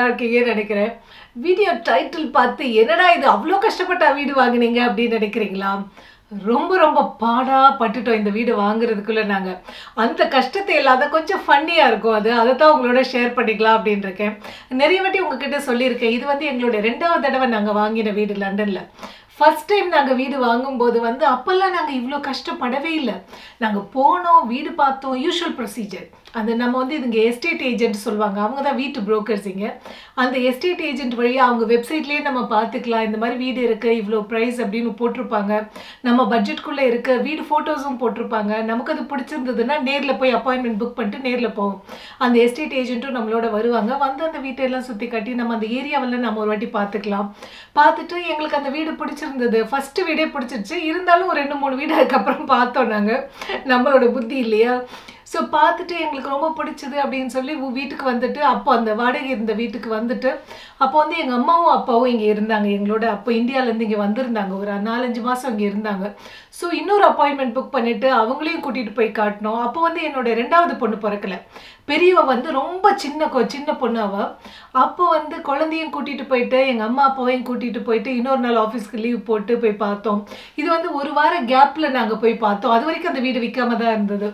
இருக்கீங்கன்னு நினைக்கிறேன் video title பார்த்து என்னடா இது அவ்வளோ கஷ்டப்பட்டா வீடு வாங்குனீங்க அப்படின்னு நினைக்கிறீங்களா ரொம்ப ரொம்ப பாடா பட்டுட்டோம் இந்த வீடு வாங்குறதுக்குள்ள நாங்க அந்த கஷ்டத்தை இல்லாத கொஞ்சம் ஃபன்னியா இருக்கும் அது அதை தான் உங்களோட ஷேர் பண்ணிக்கலாம் அப்படின்னு இருக்கேன் நிறைய வாட்டி உங்ககிட்ட சொல்லியிருக்கேன் இது வந்து எங்களோட ரெண்டாவது தடவை நாங்க வாங்கின வீடு லண்டன்ல ஃபர்ஸ்ட் டைம் நாங்கள் வீடு வாங்கும்போது வந்து அப்போல்லாம் நாங்கள் இவ்வளோ கஷ்டப்படவே இல்லை நாங்கள் போனோம் வீடு பார்த்தோம் யூஷுவல் ப்ரொசீஜர் அந்த நம்ம வந்து இதுங்க எஸ்டேட் ஏஜென்ட் சொல்லுவாங்க அவங்க தான் வீட்டு brokers இங்க அந்த எஸ்டேட் ஏஜென்ட் வழியாக அவங்க வெப்சைட்லேயே நம்ம பார்த்துக்கலாம் இந்த மாதிரி வீடு இருக்குது இவ்வளோ ப்ரைஸ் அப்படின்னு போட்டிருப்பாங்க நம்ம பட்ஜெட்குள்ளே இருக்க வீடு ஃபோட்டோஸும் போட்டிருப்பாங்க நமக்கு அது பிடிச்சிருந்ததுன்னா நேரில் போய் அப்பாயின்மெண்ட் புக் பண்ணிட்டு நேரில் போவோம் அந்த எஸ்டேட் ஏஜென்ட்டும் நம்மளோட வருவாங்க வந்து அந்த வீட்டெல்லாம் சுற்றி காட்டி நம்ம அந்த ஏரியாவில் நம்ம ஒரு வாட்டி பார்த்துக்கலாம் பார்த்துட்டு எங்களுக்கு அந்த வீடு பிடிச்சிருந்தது ஃபர்ஸ்ட் வீடே பிடிச்சிருச்சு இருந்தாலும் ஒரு ரெண்டு மூணு வீடு அதுக்கப்புறம் பார்த்தோம் நாங்கள் நம்மளோட புத்தி இல்லையா ஸோ பார்த்துட்டு எங்களுக்கு ரொம்ப பிடிச்சது அப்படின்னு சொல்லி உ- வீட்டுக்கு வந்துட்டு அப்போ அந்த வாடகை இருந்த வீட்டுக்கு வந்துட்டு அப்போ வந்து எங்கள் அம்மாவும் அப்பாவும் இங்கே இருந்தாங்க எங்களோட அப்போ இந்தியாவிலேருந்து இங்கே வந்திருந்தாங்க ஒரு நாலஞ்சு மாதம் இங்கே இருந்தாங்க ஸோ இன்னொரு அப்பாயின்மெண்ட் புக் பண்ணிட்டு அவங்களையும் கூட்டிகிட்டு போய் காட்டினோம் அப்போ வந்து என்னோட ரெண்டாவது பொண்ணு பிறக்கல பெரியவ வந்து ரொம்ப சின்ன கொ சின்ன பொண்ணு அவ அப்போ வந்து குழந்தையும் கூட்டிட்டு போயிட்டு எங்க அம்மா அப்பாவையும் கூட்டிட்டு போயிட்டு இன்னொரு நாள் ஆஃபீஸ்க்கு லீவ் போட்டு போய் பார்த்தோம் இது வந்து ஒரு வார கேப்ல நாங்க போய் பார்த்தோம் அது வரைக்கும் அந்த வீடு விற்காம தான் இருந்தது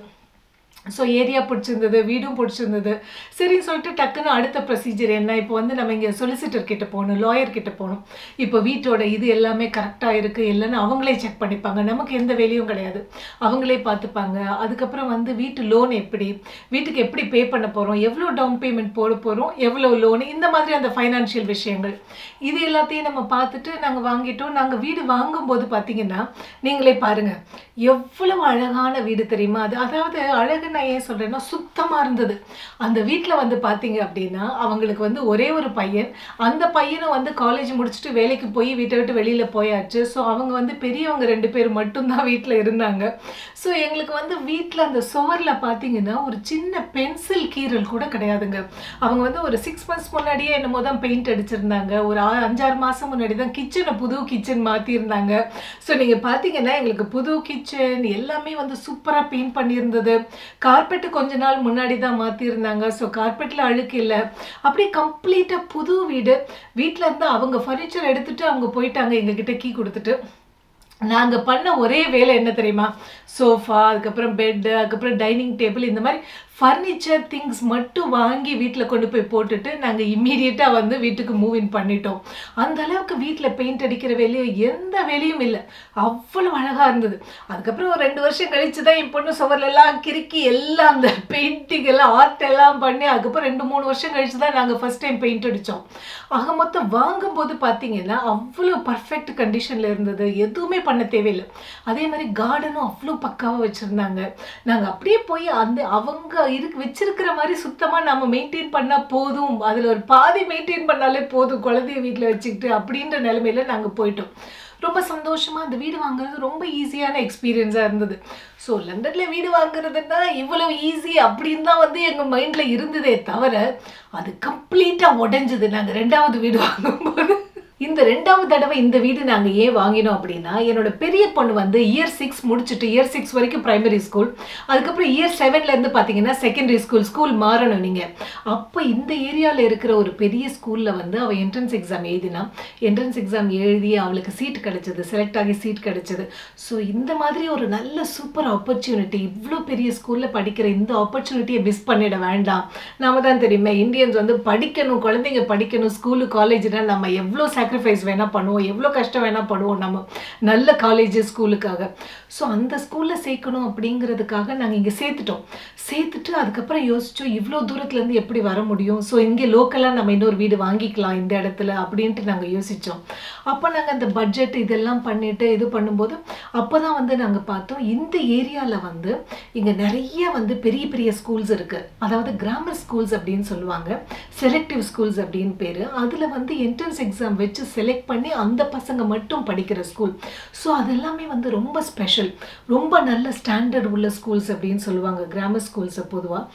ஸோ ஏரியா பிடிச்சிருந்தது வீடும் பிடிச்சிருந்தது சரின்னு சொல்லிட்டு டக்குன்னு அடுத்த ப்ரொசீஜர் என்ன இப்போ வந்து நம்ம இங்கே சொலிசிட்டர் கிட்ட போகணும் லாயர் கிட்ட போகணும் இப்போ வீட்டோட இது எல்லாமே கரெக்டாக இருக்குது இல்லைன்னு அவங்களே செக் பண்ணிப்பாங்க நமக்கு எந்த வேலையும் கிடையாது அவங்களே பார்த்துப்பாங்க அதுக்கப்புறம் வந்து வீட்டு லோன் எப்படி வீட்டுக்கு எப்படி பே பண்ண போகிறோம் எவ்வளோ டவுன் பேமெண்ட் போட போகிறோம் எவ்வளோ லோன் இந்த மாதிரி அந்த ஃபைனான்ஷியல் விஷயங்கள் இது எல்லாத்தையும் நம்ம பார்த்துட்டு நாங்கள் வாங்கிட்டோம் நாங்கள் வீடு வாங்கும்போது பார்த்தீங்கன்னா நீங்களே பாருங்கள் எவ்வளவு அழகான வீடு தெரியுமா அது அதாவது அழகு நான் ஏன் சொல்கிறேன்னா சுத்தமாக இருந்தது அந்த வீட்டில் வந்து பார்த்தீங்க அப்படின்னா அவங்களுக்கு வந்து ஒரே ஒரு பையன் அந்த பையனும் வந்து காலேஜ் முடிச்சுட்டு வேலைக்கு போய் வீட்டை விட்டு வெளியில் போயாச்சு ஸோ அவங்க வந்து பெரியவங்க ரெண்டு பேர் மட்டும்தான் வீட்டில் இருந்தாங்க ஸோ எங்களுக்கு வந்து வீட்டில் அந்த சுவரில் பார்த்தீங்கன்னா ஒரு சின்ன பென்சில் கீறல் கூட கிடையாதுங்க அவங்க வந்து ஒரு சிக்ஸ் மந்த்ஸ் முன்னாடியே என்னமோ தான் பெயிண்ட் அடிச்சிருந்தாங்க ஒரு ஆ- அஞ்சாறு மாதம் முன்னாடி தான் கிச்சனை புது கிச்சன் மாற்றிருந்தாங்க ஸோ நீங்கள் பார்த்தீங்கன்னா எங்களுக்கு புது கிச்சன் எல்லாமே வந்து சூப்பராக பெயிண்ட் பண்ணியிருந்தது கார்பெட்டு கொஞ்ச நாள் முன்னாடி தான் மாற்றிருந்தாங்க ஸோ கார்பெட்டில் அழுக்கு இல்லை அப்படியே கம்ப்ளீட்டாக புது வீடு வீட்டில் இருந்து அவங்க ஃபர்னிச்சர் எடுத்துட்டு அவங்க போயிட்டாங்க எங்ககிட்ட கீ கொடுத்துட்டு நாங்கள் பண்ண ஒரே வேலை என்ன தெரியுமா சோஃபா அதுக்கப்புறம் பெட்டு அதுக்கப்புறம் டைனிங் டேபிள் இந்த மாதிரி ஃபர்னிச்சர் திங்ஸ் மட்டும் வாங்கி வீட்டில் கொண்டு போய் போட்டுட்டு நாங்கள் இம்மீடியட்டாக வந்து வீட்டுக்கு மூவ் இன் பண்ணிட்டோம் அந்த அளவுக்கு வீட்டில் பெயிண்ட் அடிக்கிற வேலையும் எந்த வேலையும் இல்லை அவ்வளோ அழகாக இருந்தது அதுக்கப்புறம் ஒரு ரெண்டு வருஷம் கழிச்சு தான் என் பொண்ணு சுவர்லெல்லாம் கிறுக்கி எல்லாம் அந்த பெயிண்டிங் எல்லாம் ஆர்ட் எல்லாம் பண்ணி அதுக்கப்புறம் ரெண்டு மூணு வருஷம் கழிச்சு தான் நாங்கள் ஃபர்ஸ்ட் டைம் பெயிண்ட் அடித்தோம் ஆக மொத்தம் வாங்கும்போது பார்த்தீங்கன்னா அவ்வளோ பர்ஃபெக்ட் கண்டிஷனில் இருந்தது எதுவுமே பண்ண தேவையில்லை அதே மாதிரி கார்டனும் அவ்வளோ பக்காவாக வச்சுருந்தாங்க நாங்கள் அப்படியே போய் அந்த அவங்க இருக்கு வச்சிருக்கிற மாதிரி சுத்தமாக நம்ம மெயின்டைன் பண்ணால் போதும் அதில் ஒரு பாதி மெயின்டைன் பண்ணாலே போதும் குழந்தைய வீட்டில் வச்சுக்கிட்டு அப்படின்ற நிலைமையில நாங்கள் போயிட்டோம் ரொம்ப சந்தோஷமா அந்த வீடு வாங்குறது ரொம்ப ஈஸியான எக்ஸ்பீரியன்ஸாக இருந்தது ஸோ லண்டனில் வீடு வாங்குறதுன்னா இவ்வளவு ஈஸி அப்படின்னு தான் வந்து எங்கள் மைண்டில் இருந்ததே தவிர அது கம்ப்ளீட்டாக உடைஞ்சது நாங்கள் ரெண்டாவது வீடு வாங்கும்போது இந்த ரெண்டாவது தடவை இந்த வீடு நாங்கள் ஏன் வாங்கினோம் அப்படின்னா என்னோட பெரிய பொண்ணு வந்து இயர் சிக்ஸ் முடிச்சுட்டு இயர் சிக்ஸ் வரைக்கும் பிரைமரி ஸ்கூல் அதுக்கப்புறம் இயர் செவன்லேருந்து பார்த்தீங்கன்னா செகண்டரி ஸ்கூல் ஸ்கூல் மாறணும் நீங்கள் அப்போ இந்த ஏரியாவில் இருக்கிற ஒரு பெரிய ஸ்கூலில் வந்து அவள் என்ட்ரன்ஸ் எக்ஸாம் எழுதினா என்ட்ரன்ஸ் எக்ஸாம் எழுதி அவளுக்கு சீட் கிடைச்சது செலக்ட் ஆகி சீட் கிடைச்சது ஸோ இந்த மாதிரி ஒரு நல்ல சூப்பர் ஆப்பர்ச்சுனிட்டி இவ்வளோ பெரிய ஸ்கூலில் படிக்கிற இந்த ஆப்பர்ச்சுனிட்டியை மிஸ் பண்ணிட வேண்டாம் நாம தான் தெரியுமே இந்தியன்ஸ் வந்து படிக்கணும் குழந்தைங்க படிக்கணும் ஸ்கூலு காலேஜ்னா நம்ம எவ்வளோ சாக்ரிஃபைஸ் வேணால் பண்ணுவோம் எவ்வளோ கஷ்டம் வேணால் படுவோம் நம்ம நல்ல காலேஜ் ஸ்கூலுக்காக ஸோ அந்த ஸ்கூலில் சேர்க்கணும் அப்படிங்கிறதுக்காக நாங்கள் இங்கே சேர்த்துட்டோம் சேர்த்துட்டு அதுக்கப்புறம் யோசிச்சோம் இவ்வளோ தூரத்துலேருந்து எப்படி வர முடியும் ஸோ இங்கே லோக்கலாக நம்ம இன்னொரு வீடு வாங்கிக்கலாம் இந்த இடத்துல அப்படின்ட்டு நாங்கள் யோசித்தோம் அப்போ நாங்கள் அந்த பட்ஜெட் இதெல்லாம் பண்ணிட்டு இது பண்ணும்போது அப்போ தான் வந்து நாங்கள் பார்த்தோம் இந்த ஏரியாவில் வந்து இங்கே நிறைய வந்து பெரிய பெரிய ஸ்கூல்ஸ் இருக்குது அதாவது கிராமர் ஸ்கூல்ஸ் அப்படின்னு சொல்லுவாங்க செலக்டிவ் ஸ்கூல்ஸ் அப்படின்னு பேர் அதில் வந்து என்ட்ரன்ஸ் எக்ஸாம் வச்சு செலக்ட் பண்ணி அந்த பசங்க மட்டும் படிக்கிற ஸ்கூல் ஸோ அதெல்லாமே வந்து ரொம்ப ஸ்பெஷல் ரொம்ப நல்ல ஸ்டாண்டர்ட் உள்ள ஸ்கூல்ஸ் அப்படின்னு சொல்லுவாங்க கிராமர் ஸ்கூல்ஸை பொதுவாக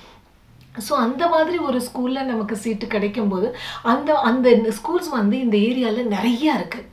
ஸோ அந்த மாதிரி ஒரு ஸ்கூலில் நமக்கு சீட்டு கிடைக்கும்போது அந்த அந்த ஸ்கூல்ஸ் வந்து இந்த ஏரியாவில் நிறையா இருக்குது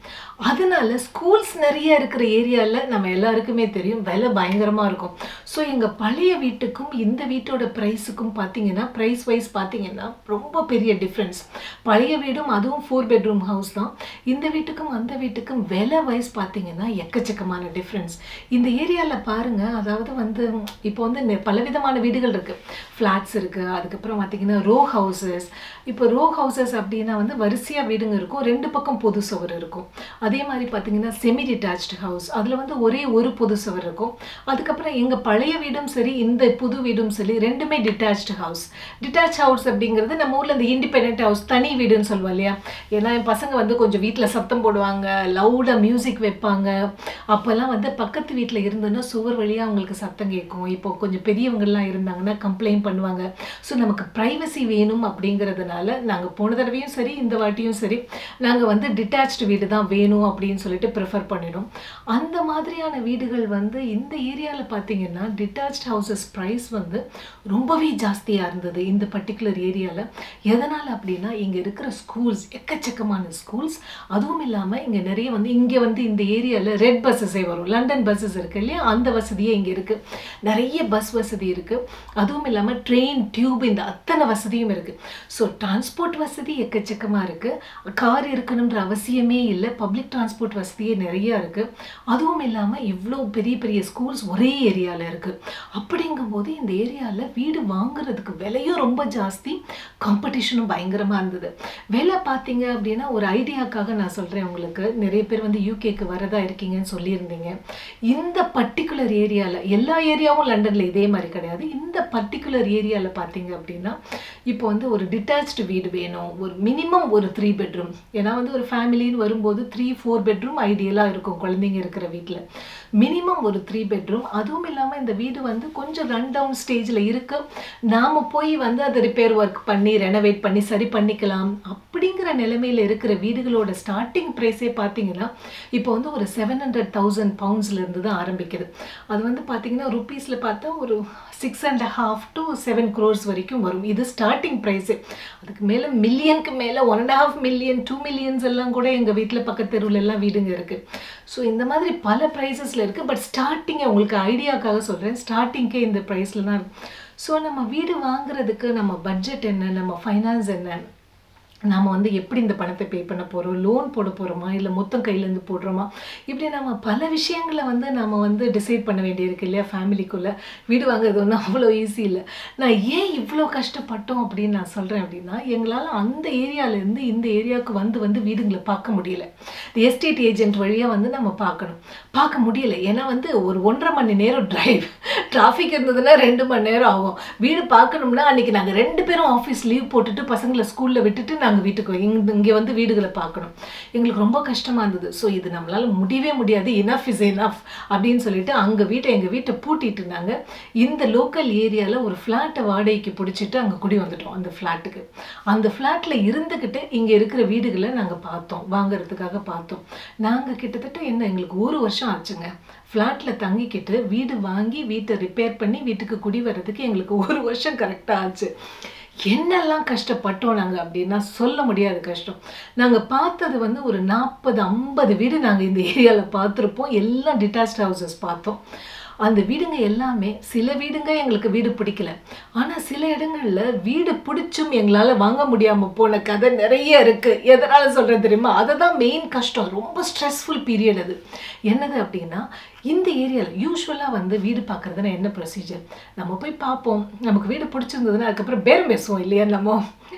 அதனால ஸ்கூல்ஸ் நிறைய இருக்கிற ஏரியாவில் நம்ம எல்லாருக்குமே தெரியும் விலை பயங்கரமாக இருக்கும் ஸோ எங்கள் பழைய வீட்டுக்கும் இந்த வீட்டோட ப்ரைஸுக்கும் பார்த்தீங்கன்னா ப்ரைஸ் வைஸ் பார்த்தீங்கன்னா ரொம்ப பெரிய டிஃப்ரென்ஸ் பழைய வீடும் அதுவும் ஃபோர் பெட்ரூம் ஹவுஸ் தான் இந்த வீட்டுக்கும் அந்த வீட்டுக்கும் விலை வைஸ் பார்த்தீங்கன்னா எக்கச்சக்கமான டிஃப்ரென்ஸ் இந்த ஏரியாவில் பாருங்கள் அதாவது வந்து இப்போ வந்து நெ- பலவிதமான வீடுகள் இருக்குது ஃப்ளாட்ஸ் இருக்குது அதுக்கப்புறம் பார்த்தீங்கன்னா ரோ ஹவுசஸ் இப்போ ரோ ஹவுசஸ் அப்படின்னா வந்து வரிசையாக வீடுங்க இருக்கும் ரெண்டு பக்கம் பொது சுவர் இருக்கும் அதே மாதிரி பார்த்தீங்கன்னா செமி டிட்டாச்டு ஹவுஸ் அதில் வந்து ஒரே ஒரு பொது சுவர் இருக்கும் அதுக்கப்புறம் எங்கள் பழைய வீடும் சரி இந்த புது வீடும் சரி ரெண்டுமே டிட்டாச்டு ஹவுஸ் டிட்டாச் ஹவுஸ் அப்படிங்கிறது நம்ம ஊரில் இந்த இண்டிபெண்ட் ஹவுஸ் தனி வீடுன்னு சொல்லுவோம் இல்லையா ஏன்னா என் பசங்க வந்து கொஞ்சம் வீட்டில் சத்தம் போடுவாங்க லவுடாக மியூசிக் வைப்பாங்க அப்போல்லாம் வந்து பக்கத்து வீட்டில் இருந்ததுன்னா சுவர் வழியாக அவங்களுக்கு சத்தம் கேட்கும் இப்போ கொஞ்சம் பெரியவங்கள்லாம் இருந்தாங்கன்னா கம்ப்ளைண்ட் பண்ணுவாங்க ஸோ நமக்கு ப்ரைவசி வேணும் அப்படிங்கிறதுனால நாங்கள் போன தடவையும் சரி இந்த வாட்டியும் சரி நாங்கள் வந்து டிட்டாச்டு வீடு தான் வேணும் அப்படின்னு சொல்லிட்டு ப்ரிஃபர் பண்ணிடும் அந்த மாதிரியான வீடுகள் வந்து இந்த ஏரியாவில் பார்த்தீங்கன்னா டிட்டாச்ட் ஹவுசஸ் ப்ரைஸ் வந்து ரொம்பவே ஜாஸ்தியாக இருந்தது இந்த பர்டிகுலர் ஏரியாவில் எதனால் அப்படின்னா இங்கே இருக்கிற ஸ்கூல்ஸ் எக்கச்சக்கமான ஸ்கூல்ஸ் அதுவும் இல்லாமல் இங்கே நிறைய வந்து இங்கே வந்து இந்த ஏரியாவில் ரெட் பஸ்ஸஸே வரும் லண்டன் பஸ்ஸஸ் இருக்கு இல்லையா அந்த வசதியே இங்கே இருக்குது நிறைய பஸ் வசதி இருக்குது அதுவும் இல்லாமல் ட்ரெயின் டியூப் இந்த அத்தனை வசதியும் இருக்குது ஸோ டிரான்ஸ்போர்ட் வசதி எக்கச்சக்கமாக இருக்குது கார் இருக்கணுன்ற அவசியமே இல்லை பப்ளிக் டிரான்ஸ்போர்ட் வசதியே நிறைய இருக்குது அதுவும் இல்லாமல் இவ்வளோ பெரிய பெரிய ஸ்கூல்ஸ் ஒரே ஏரியாவில் இருக்குது அப்படிங்கும்போது இந்த ஏரியாவில் வீடு வாங்குறதுக்கு விலையும் ரொம்ப ஜாஸ்தி காம்படிஷனும் பயங்கரமாக இருந்தது விலை பார்த்தீங்க அப்படின்னா ஒரு ஐடியாக்காக நான் சொல்கிறேன் உங்களுக்கு நிறைய பேர் வந்து யூகேக்கு வரதா இருக்கீங்கன்னு சொல்லியிருந்தீங்க இந்த பர்டிகுலர் ஏரியாவில் எல்லா ஏரியாவும் லண்டனில் இதே மாதிரி கிடையாது இந்த பர்டிகுலர் ஏரியாவில் பார்த்தீங்க அப்படின்னா இப்போ வந்து ஒரு டிட்டாச்டு வீடு வேணும் ஒரு மினிமம் ஒரு த்ரீ பெட்ரூம் ஏன்னா வந்து ஒரு ஃபேமிலின்னு வரும்போது த்ரீ ஃபோர் பெட்ரூம் ஐடியலாக இருக்கும் குழந்தைங்க இருக்கிற வீட்டில் மினிமம் ஒரு த்ரீ பெட்ரூம் அதுவும் இல்லாமல் இந்த வீடு வந்து கொஞ்சம் ரன் டவுன் ஸ்டேஜில் இருக்கு நாம் போய் வந்து அதை ரிப்பேர் ஒர்க் பண்ணி ரெனோவேட் பண்ணி சரி பண்ணிக்கலாம் அப்படிங்கிற நிலைமையில் இருக்கிற வீடுகளோட ஸ்டார்டிங் ப்ரைஸே பார்த்தீங்கன்னா இப்போ வந்து ஒரு செவன் ஹண்ட்ரட் தௌசண்ட் பவுண்ட்ஸ்லேருந்து தான் ஆரம்பிக்குது அது வந்து பார்த்தீங்கன்னா ருப்பீஸில் பார்த்தா ஒரு six and half to seven crores வரைக்கும் வரும் இது ஸ்டார்டிங் ப்ரைஸு அதுக்கு மேலே மில்லியனுக்கு மேலே one and half million two millions எல்லாம் கூட எங்கள் வீட்டில் பக்கத்து தெருவுல எல்லாம் வீடுங்க இருக்குது ஸோ இந்த மாதிரி பல ப்ரைஸஸில் இருக்குது பட் ஸ்டார்டிங்கை உங்களுக்கு ஐடியாக்காக சொல்கிறேன் ஸ்டார்டிங்கே இந்த ப்ரைஸில் தான் இருக்கு ஸோ நம்ம வீடு வாங்குறதுக்கு நம்ம பட்ஜெட் என்ன நம்ம ஃபைனான்ஸ் என்ன நாம் வந்து எப்படி இந்த பணத்தை பே பண்ண போகிறோம் லோன் போட போகிறோமா இல்லை மொத்தம் கையிலேருந்து போடுறோமா இப்படி நம்ம பல விஷயங்களை வந்து நம்ம வந்து டிசைட் பண்ண வேண்டியிருக்கு இல்லையா ஃபேமிலிக்குள்ளே வீடு வாங்குறது ஒன்றும் அவ்வளோ ஈஸி இல்லை நான் ஏன் இவ்வளோ கஷ்டப்பட்டோம் அப்படின்னு நான் சொல்கிறேன் அப்படின்னா எங்களால் அந்த ஏரியாவிலேருந்து இந்த ஏரியாவுக்கு வந்து வந்து வீடுங்களை பார்க்க முடியல எஸ்டேட் ஏஜென்ட் வழியாக வந்து நம்ம பார்க்கணும் பார்க்க முடியல ஏன்னா வந்து ஒரு ஒன்றரை மணி நேரம் டிரைவ் டிராஃபிக் இருந்ததுன்னா ரெண்டு மணி நேரம் ஆகும் வீடு பார்க்கணும்னா அன்றைக்கி நாங்கள் ரெண்டு பேரும் ஆஃபீஸ் லீவ் போட்டுட்டு பசங்களை ஸ்கூலில் விட்டுட்டு நாங்கள் வீட்டுக்கு இங்கே இங்கே வந்து வீடுகளை பார்க்கணும் எங்களுக்கு ரொம்ப கஷ்டமாக இருந்தது ஸோ இது நம்மளால் முடியவே முடியாது இனஃப் இஸ் இனஃப் அப்படின்னு சொல்லிட்டு அங்கே வீட்டை எங்கள் வீட்டை பூட்டிட்டு இருந்தாங்க இந்த லோக்கல் ஏரியாவில் ஒரு ஃப்ளாட்டை வாடகைக்கு பிடிச்சிட்டு அங்கே குடி வந்துட்டோம் அந்த ஃப்ளாட்டுக்கு அந்த ஃப்ளாட்டில் இருந்துக்கிட்டு இங்கே இருக்கிற வீடுகளை நாங்கள் பார்த்தோம் வாங்குறதுக்காக பார்த்தோம் நாங்கள் கிட்டத்தட்ட என்ன எங்களுக்கு ஒரு வருஷம் ஆச்சுங்க ஃப்ளாட்டில் தங்கிக்கிட்டு வீடு வாங்கி வீட்டை ரிப்பேர் பண்ணி வீட்டுக்கு குடி வர்றதுக்கு எங்களுக்கு ஒரு வருஷம் கரெக்டாக ஆச்சு என்னெல்லாம் கஷ்டப்பட்டோம் நாங்கள் அப்படின்னா சொல்ல முடியாத கஷ்டம் நாங்கள் பார்த்தது வந்து ஒரு நாற்பது ஐம்பது வீடு நாங்கள் இந்த ஏரியாவில் பார்த்துருப்போம் எல்லாம் டிட்டாச்ட் ஹவுசஸ் பார்த்தோம் அந்த வீடுங்க எல்லாமே சில வீடுங்க எங்களுக்கு வீடு பிடிக்கல ஆனால் சில இடங்களில் வீடு பிடிச்சும் எங்களால் வாங்க முடியாமல் போன கதை நிறைய இருக்குது எதனால் சொல்கிறேன் தெரியுமா அதை தான் மெயின் கஷ்டம் ரொம்ப ஸ்ட்ரெஸ்ஃபுல் பீரியட் அது என்னது அப்படின்னா இந்த ஏரியாவில் யூஸ்வலாக வந்து வீடு பார்க்குறதுனா என்ன ப்ரொசீஜர் நம்ம போய் பார்ப்போம் நமக்கு வீடு பிடிச்சிருந்ததுன்னா அதுக்கப்புறம் பேரம் பேசுவோம் இல்லையா நம்ம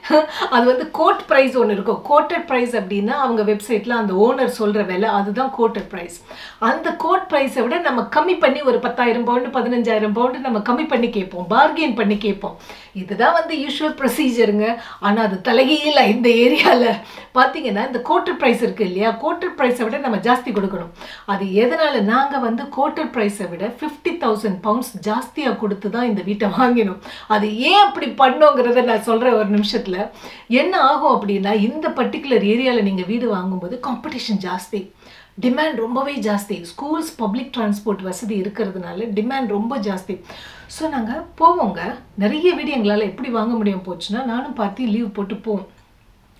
அது வந்து கோட் ப்ரைஸ் ஒன்று இருக்கும் கோட்டட் ப்ரைஸ் அப்படின்னா அவங்க வெப்சைட்டில் அந்த ஓனர் சொல்கிற விலை அதுதான் கோட்டட் ப்ரைஸ் அந்த கோட் ப்ரைஸை விட நம்ம கம்மி பண்ணி ஒரு பத்தாயிரம் பவுண்டு பதினஞ்சாயிரம் பவுண்டு நம்ம கம்மி பண்ணி கேட்போம் பார்கெயின் பண்ணி கேட்போம் இதுதான் வந்து யூஸ்வல் ப்ரொசீஜருங்க ஆனால் அது தலைகீழ இந்த ஏரியாவில் பார்த்தீங்கன்னா இந்த கோட்டட் ப்ரைஸ் இருக்குது இல்லையா கோட்டட் ப்ரைஸை விட நம்ம ஜாஸ்தி கொடுக்கணும் அது எதனால் நாங்கள் வந்து கோட்டட் ப்ரைஸை விட ஃபிஃப்டி தௌசண்ட் பவுண்ட்ஸ் ஜாஸ்தியாக கொடுத்து தான் இந்த வீட்டை வாங்கினோம் அது ஏன் அப்படி பண்ணோங்கிறத நான் சொல்கிறேன் ஒரு நிமிஷத்தில் என்ன ஆகும் அப்படின்னா இந்த பர்டிகுலர் ஏரியாவில் நீங்கள் வீடு வாங்கும்போது காம்படிஷன் ஜாஸ்தி டிமாண்ட் ரொம்பவே ஜாஸ்தி ஸ்கூல்ஸ் பப்ளிக் டிரான்ஸ்போர்ட் வசதி இருக்கிறதுனால டிமாண்ட் ரொம்ப ஜாஸ்தி ஸோ நாங்கள் போவோங்க நிறைய வீடு எங்களால் எப்படி வாங்க முடியும் போச்சுன்னா நானும் பார்த்து லீவ் போட்டு போவோம்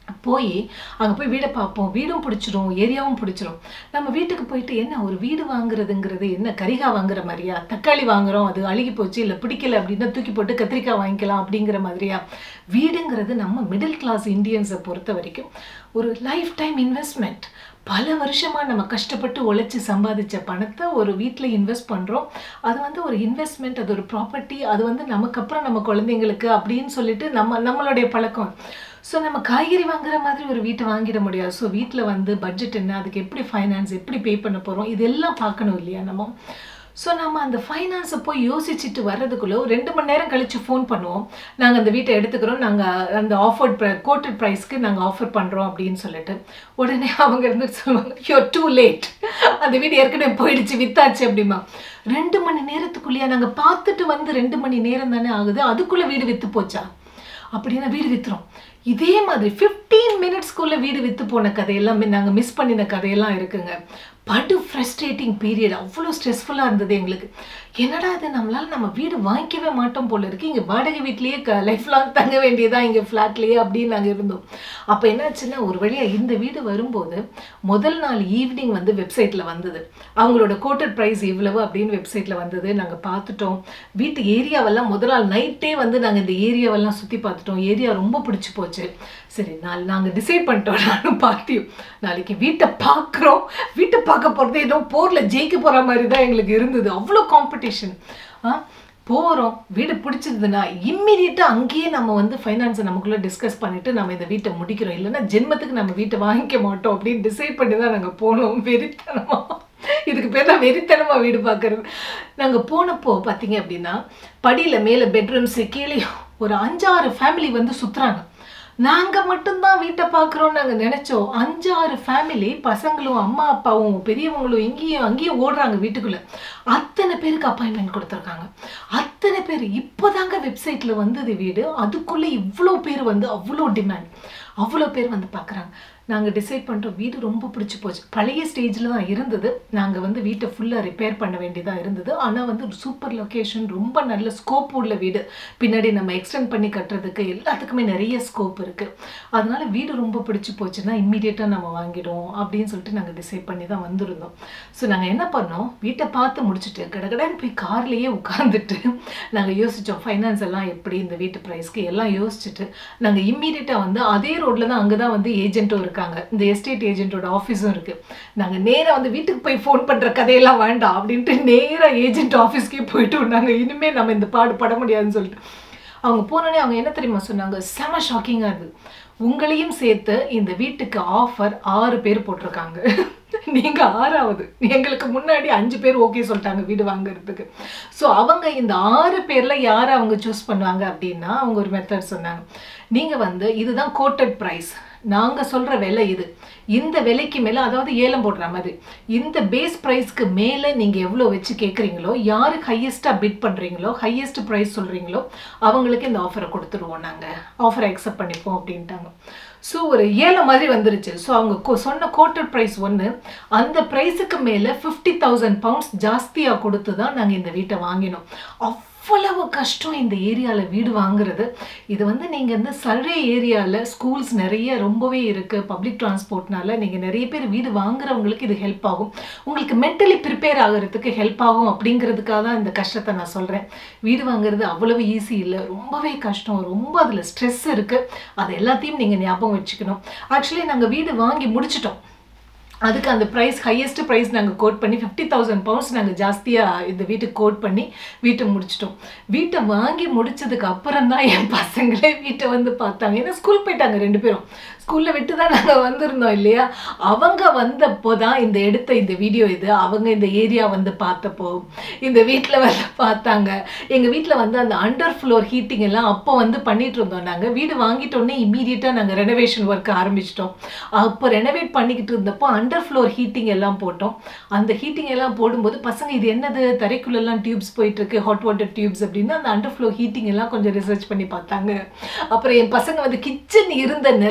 போய் அங்கே போய் வீடை பார்ப்போம் வீடும் பிடிச்சிரும் ஏரியாவும் பிடிச்சிரும் நம்ம வீட்டுக்கு போயிட்டு என்ன ஒரு வீடு வாங்குறதுங்கிறது என்ன கரிகா வாங்குற மாதிரியா தக்காளி வாங்குறோம் அது அழுகி போச்சு இல்லை பிடிக்கல அப்படின்னா தூக்கி போட்டு கத்திரிக்காய் வாங்கிக்கலாம் அப்படிங்கிற மாதிரியா வீடுங்கிறது நம்ம மிடில் கிளாஸ் இந்தியன்ஸை பொறுத்த வரைக்கும் ஒரு லைஃப் டைம் இன்வெஸ்ட்மெண்ட் பல வருஷமாக நம்ம கஷ்டப்பட்டு உழைச்சி சம்பாதிச்ச பணத்தை ஒரு வீட்டில் இன்வெஸ்ட் பண்ணுறோம் அது வந்து ஒரு இன்வெஸ்ட்மெண்ட் அது ஒரு ப்ராப்பர்ட்டி அது வந்து நமக்கு அப்புறம் நம்ம குழந்தைங்களுக்கு அப்படின்னு சொல்லிட்டு நம்ம நம்மளுடைய பழக்கம் ஸோ நம்ம காய்கறி வாங்குற மாதிரி ஒரு வீட்டை வாங்கிட முடியாது ஸோ வீட்டில் வந்து பட்ஜெட் என்ன அதுக்கு எப்படி ஃபைனான்ஸ் எப்படி பே பண்ண போகிறோம் இதெல்லாம் பார்க்கணும் இல்லையா நம்ம ஸோ நம்ம அந்த ஃபைனான்ஸை போய் யோசிச்சுட்டு வர்றதுக்குள்ளே ஒரு ரெண்டு மணி நேரம் கழித்து ஃபோன் பண்ணுவோம் நாங்கள் அந்த வீட்டை எடுத்துக்கிறோம் நாங்கள் அந்த ஆஃபர்ட் ப்ரை கோட்டட் ப்ரைஸ்க்கு நாங்கள் ஆஃபர் பண்ணுறோம் அப்படின்னு சொல்லிட்டு உடனே அவங்க இருந்து சொல்லுவாங்க யூர் டூ லேட் அந்த வீடு ஏற்கனவே போயிடுச்சு வித்தாச்சு அப்படிமா ரெண்டு மணி நேரத்துக்குள்ளேயா நாங்கள் பார்த்துட்டு வந்து ரெண்டு மணி நேரம் தானே ஆகுது அதுக்குள்ளே வீடு விற்று போச்சா அப்படின்னா வீடு விற்றுரும் இதே மாதிரி ஃபிஃப்டீன் மினிட்ஸ்க்குள்ளே வீடு விற்று போன கதையெல்லாம் நாங்கள் மிஸ் பண்ணின கதையெல்லாம் இருக்குங்க படு ஃப்ரஸ்ட்ரேட்டிங் பீரியட் அவ்வளோ ஸ்ட்ரெஸ்ஃபுல்லாக இருந்தது எங்களுக்கு என்னடா இது நம்மளால் நம்ம வீடு வாங்கிக்கவே மாட்டோம் போல இருக்கு இங்கே வாடகை வீட்லேயே க லைஃப் லாங் தங்க வேண்டியதா இங்கே ஃப்ளாட்லேயே அப்படின்னு நாங்கள் இருந்தோம் அப்போ என்னாச்சுன்னா ஒரு வழியாக இந்த வீடு வரும்போது முதல் நாள் ஈவினிங் வந்து வெப்சைட்டில் வந்தது அவங்களோட கோட்டட் ப்ரைஸ் இவ்வளவு அப்படின்னு வெப்சைட்டில் வந்தது நாங்கள் பார்த்துட்டோம் வீட்டு ஏரியாவெல்லாம் முதல் நாள் நைட்டே வந்து நாங்கள் இந்த ஏரியாவெல்லாம் சுற்றி பார்த்துட்டோம் ஏரியா ரொம்ப பிடிச்சி போச்சு சரி நாள் நாங்கள் டிசைட் பண்ணிட்டோம் நானும் பார்த்தியும் நாளைக்கு வீட்டை பார்க்குறோம் வீட்டை பார்க்க போகிறது ஏதோ போரில் ஜெயிக்க போகிற மாதிரி தான் எங்களுக்கு இருந்தது அவ்வளோ காம்படிஷன் ஆ போகிறோம் வீடு பிடிச்சிருதுன்னா இம்மிடியட்டாக அங்கேயே நம்ம வந்து ஃபைனான்ஸை நமக்குள்ளே டிஸ்கஸ் பண்ணிவிட்டு நம்ம இந்த வீட்டை முடிக்கிறோம் இல்லைன்னா ஜென்மத்துக்கு நம்ம வீட்டை வாங்கிக்க மாட்டோம் அப்படின்னு டிசைட் பண்ணி தான் நாங்கள் போனோம் வெறித்தனமாக இதுக்கு பேர் தான் வெறித்தனமாக வீடு பார்க்குறது நாங்கள் போனப்போ பார்த்தீங்க அப்படின்னா படியில் மேலே பெட்ரூம்ஸு கீழே ஒரு அஞ்சாறு ஃபேமிலி வந்து சுற்றுறாங்க நாங்கள் மட்டும்தான் வீட்டை பார்க்குறோம் நாங்கள் நினச்சோம் அஞ்சாறு ஃபேமிலி பசங்களும் அம்மா அப்பாவும் பெரியவங்களும் இங்கேயும் அங்கேயும் ஓடுறாங்க வீட்டுக்குள்ளே அத்தனை பேருக்கு அப்பாயின்மெண்ட் கொடுத்துருக்காங்க அத்தனை பேர் இப்போதாங்க வெப்சைட்டில் வந்தது வீடு அதுக்குள்ளே இவ்வளோ பேர் வந்து அவ்வளோ டிமாண்ட் அவ்வளோ பேர் வந்து பார்க்குறாங்க நாங்கள் டிசைட் பண்ணுறோம் வீடு ரொம்ப பிடிச்சி போச்சு பழைய ஸ்டேஜில் தான் இருந்தது நாங்கள் வந்து வீட்டை ஃபுல்லாக ரிப்பேர் பண்ண வேண்டியதாக இருந்தது ஆனால் வந்து ஒரு சூப்பர் லொக்கேஷன் ரொம்ப நல்ல ஸ்கோப் உள்ள வீடு பின்னாடி நம்ம எக்ஸ்டெண்ட் பண்ணி கட்டுறதுக்கு எல்லாத்துக்குமே நிறைய ஸ்கோப் இருக்குது அதனால வீடு ரொம்ப பிடிச்சி போச்சுன்னா இம்மீடியட்டாக நம்ம வாங்கிடுவோம் அப்படின்னு சொல்லிட்டு நாங்கள் டிசைட் பண்ணி தான் வந்திருந்தோம் ஸோ நாங்கள் என்ன பண்ணோம் வீட்டை பார்த்து முடிச்சுட்டு கடகடன்னு போய் கார்லேயே உட்காந்துட்டு நாங்கள் யோசித்தோம் ஃபைனான்ஸ் எல்லாம் எப்படி இந்த வீட்டு ப்ரைஸ்க்கு எல்லாம் யோசிச்சுட்டு நாங்கள் இம்மீடியட்டாக வந்து அதே ரோட்டில் தான் அங்கே தான் வந்து ஏஜென்ட்டும் இருக்காங்க இந்த எஸ்டேட் ஏஜென்ட்டோட ஆஃபீஸும் இருக்குது நாங்கள் நேராக வந்து வீட்டுக்கு போய் ஃபோன் பண்ணுற கதையெல்லாம் வேண்டாம் அப்படின்ட்டு நேராக ஏஜென்ட் ஆஃபீஸ்க்கே போயிட்டு நாங்கள் இனிமேல் நம்ம இந்த பாடு பட முடியாதுன்னு சொல்லிட்டு அவங்க போனோடனே அவங்க என்ன தெரியுமா சொன்னாங்க செம ஷாக்கிங்காக இருந்தது உங்களையும் சேர்த்து இந்த வீட்டுக்கு ஆஃபர் ஆறு பேர் போட்டிருக்காங்க நீங்க ஆறாவது எங்களுக்கு முன்னாடி அஞ்சு பேர் ஓகே சொல்லிட்டாங்க வீடு வாங்குறதுக்கு ஸோ அவங்க இந்த ஆறு பேர்ல யாரை அவங்க சூஸ் பண்ணுவாங்க அப்படின்னா அவங்க ஒரு மெத்தட் சொன்னாங்க நீங்க வந்து இதுதான் கோட்டட் ப்ரைஸ் நாங்க சொல்ற விலை இது இந்த விலைக்கு மேல அதாவது ஏலம் போடுற மாதிரி இந்த பேஸ் ப்ரைஸ்க்கு மேல நீங்க எவ்வளவு வச்சு கேக்குறீங்களோ யாருக்கு ஹையஸ்டா பிட் பண்றீங்களோ ஹையஸ்ட் ப்ரைஸ் சொல்றீங்களோ அவங்களுக்கு இந்த ஆஃபரை கொடுத்துருவோம் நாங்க ஆஃபரை அக்செப்ட் பண்ணிப்போம் அப்படின்ட்டாங்க ஸோ ஒரு ஏழை மாதிரி வந்துருச்சு ஸோ அவங்க கொ- சொன்ன கோட்டட் ப்ரைஸ் ஒன்று அந்த ப்ரைஸுக்கு மேலே ஃபிஃப்டி தௌசண்ட் பவுண்ட்ஸ் ஜாஸ்தியாக கொடுத்து தான் நாங்கள் இந்த வீட்டை வாங்கினோம் அவ்வளவு கஷ்டம் இந்த ஏரியாவில் வீடு வாங்குறது இது வந்து நீங்கள் வந்து சர்வே ஏரியாவில் ஸ்கூல்ஸ் நிறைய ரொம்பவே இருக்குது பப்ளிக் டிரான்ஸ்போர்ட்னால நீங்கள் நிறைய பேர் வீடு வாங்குறவங்களுக்கு இது ஹெல்ப் ஆகும் உங்களுக்கு மென்டலி ப்ரிப்பேர் ஆகிறதுக்கு ஹெல்ப் ஆகும் அப்படிங்கிறதுக்காக தான் இந்த கஷ்டத்தை நான் சொல்கிறேன் வீடு வாங்குறது அவ்வளவு ஈஸி இல்லை ரொம்பவே கஷ்டம் ரொம்ப அதில் ஸ்ட்ரெஸ் இருக்குது அது எல்லாத்தையும் நீங்கள் ஞாபகம் வச்சுக்கணும் ஆக்சுவலி நாங்கள் வீடு வாங்கி முடிச்சிட்டோம் அதுக்கு அந்த ப்ரைஸ் ஹையஸ்ட் ப்ரைஸ் நாங்கள் கோட் பண்ணி ஃபிஃப்டி தௌசண்ட் பவுண்ட்ஸ் நாங்கள் ஜாஸ்தியாக இந்த வீட்டுக்கு கோட் பண்ணி வீட்டை முடிச்சிட்டோம் வீட்டை வாங்கி முடிச்சதுக்கு அப்புறம் தான் என் பசங்களே வீட்டை வந்து பார்த்தாங்க ஏன்னா ஸ்கூல் போயிட்டாங்க ரெண்டு பேரும் ஸ்கூலில் விட்டு தான் நாங்கள் வந்திருந்தோம் இல்லையா அவங்க வந்தப்போ தான் இந்த எடுத்த இந்த வீடியோ இது அவங்க இந்த ஏரியா வந்து பார்த்தப்போ இந்த வீட்டில் வந்து பார்த்தாங்க எங்கள் வீட்டில் வந்து அந்த அண்டர் ஃப்ளோர் ஹீட்டிங் எல்லாம் அப்போ வந்து பண்ணிட்டு இருந்தோம் நாங்கள் வீடு வாங்கிட்டோன்னே இமீடியட்டாக நாங்கள் ரெனோவேஷன் ஒர்க் ஆரம்பிச்சிட்டோம் அப்போ ரெனோவேட் பண்ணிக்கிட்டு இருந்தப்போ அண்டர் ஃப்ளோர் ஹீட்டிங் எல்லாம் போட்டோம் அந்த ஹீட்டிங் எல்லாம் போடும்போது பசங்க இது என்னது தரைக்குள்ளெல்லாம் டியூப்ஸ் போயிட்டு இருக்கு ஹாட் வாட்டர் டியூப்ஸ் அப்படின்னு அந்த அண்டர் ஃப்ளோர் ஹீட்டிங் எல்லாம் கொஞ்சம் ரிசர்ச் பண்ணி பார்த்தாங்க அப்புறம் என் பசங்க வந்து கிச்சன் இருந்த நிலைமையை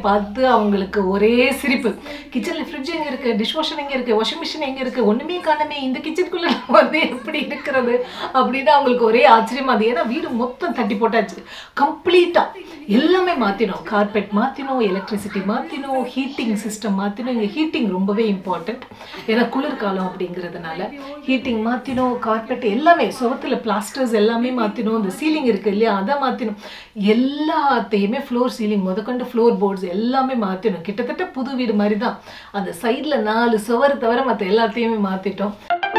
பார்த்து அவங்களுக்கு ஒரே சிரிப்பு கிச்சனில் ஃப்ரிட்ஜ் எங்கே இருக்குது டிஷ் வாஷர் எங்கே இருக்குது வாஷிங் மிஷின் எங்கே இருக்குது ஒன்றுமே காணமே இந்த கிச்சனுக்குள்ளே வந்து எப்படி இருக்கிறது அப்படின்னு அவங்களுக்கு ஒரே ஆச்சரியமா அது ஏன்னா வீடு மொத்தம் தட்டி போட்டாச்சு கம்ப்ளீட்டாக எல்லாமே மாற்றினோம் கார்பெட் மாற்றினோம் எலக்ட்ரிசிட்டி மாற்றினோம் ஹீட்டிங் சிஸ்டம் மாற்றினோம் இங்கே ஹீட்டிங் ரொம்பவே இம்பார்ட்டண்ட் ஏன்னா குளிர்காலம் அப்படிங்கிறதுனால ஹீட்டிங் மாற்றினோம் கார்பெட் எல்லாமே சுவத்தில் பிளாஸ்டர்ஸ் எல்லாமே மாற்றினோம் இந்த சீலிங் இருக்குது இல்லையா அதை மாற்றினோம் எல்லாத்தையுமே ஃப்ளோர் சீலிங் முதற்கொண்டு ஃப்ளோர் போர்ட்ஸ் எல்லாமே மாற்றினோம் கிட்டத்தட்ட புது வீடு மாதிரி தான் அந்த சைடில் நாலு சுவர் தவிர மற்ற எல்லாத்தையுமே மாற்றிட்டோம்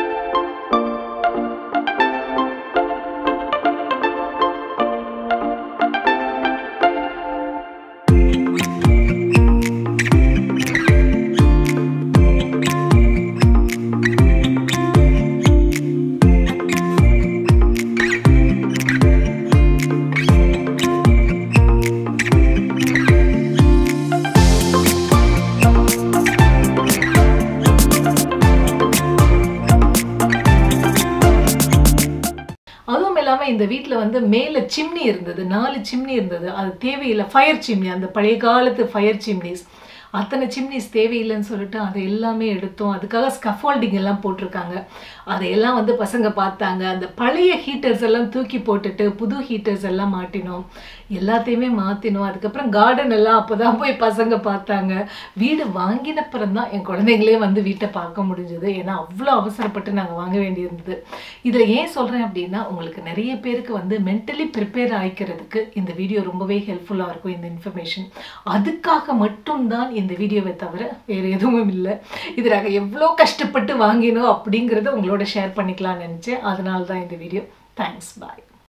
அதுவும் இல்லாமல் இந்த வீட்டில் வந்து மேலே சிம்னி இருந்தது நாலு சிம்னி இருந்தது அது தேவையில்லை ஃபயர் சிம்னி அந்த பழைய காலத்து ஃபயர் சிம்னிஸ் அத்தனை சிம்னிஸ் தேவையில்லைன்னு சொல்லிட்டு அதை எல்லாமே எடுத்தோம் அதுக்காக ஸ்கஃபோல்டிங் எல்லாம் போட்டிருக்காங்க அதையெல்லாம் வந்து பசங்க பார்த்தாங்க அந்த பழைய ஹீட்டர்ஸ் எல்லாம் தூக்கி போட்டுட்டு புது ஹீட்டர்ஸ் எல்லாம் மாட்டினோம் எல்லாத்தையுமே மாற்றினோம் அதுக்கப்புறம் கார்டன் எல்லாம் அப்போ தான் போய் பசங்க பார்த்தாங்க வீடு வாங்கினப்புறம் தான் என் குழந்தைங்களே வந்து வீட்டை பார்க்க முடிஞ்சது ஏன்னா அவ்வளோ அவசரப்பட்டு நாங்கள் வாங்க வேண்டியிருந்தது இதில் ஏன் சொல்கிறேன் அப்படின்னா உங்களுக்கு நிறைய பேருக்கு வந்து மென்டலி ப்ரிப்பேர் ஆகிக்கிறதுக்கு இந்த வீடியோ ரொம்பவே ஹெல்ப்ஃபுல்லாக இருக்கும் இந்த இன்ஃபர்மேஷன் அதுக்காக மட்டும்தான் இந்த வீடியோவை தவிர வேறு எதுவும் இல்லை இது நாங்கள் எவ்வளோ கஷ்டப்பட்டு வாங்கினோம் அப்படிங்கிறத உங்களோட ஷேர் பண்ணிக்கலாம்னு நினச்சேன் அதனால தான் இந்த வீடியோ தேங்க்ஸ் பாய்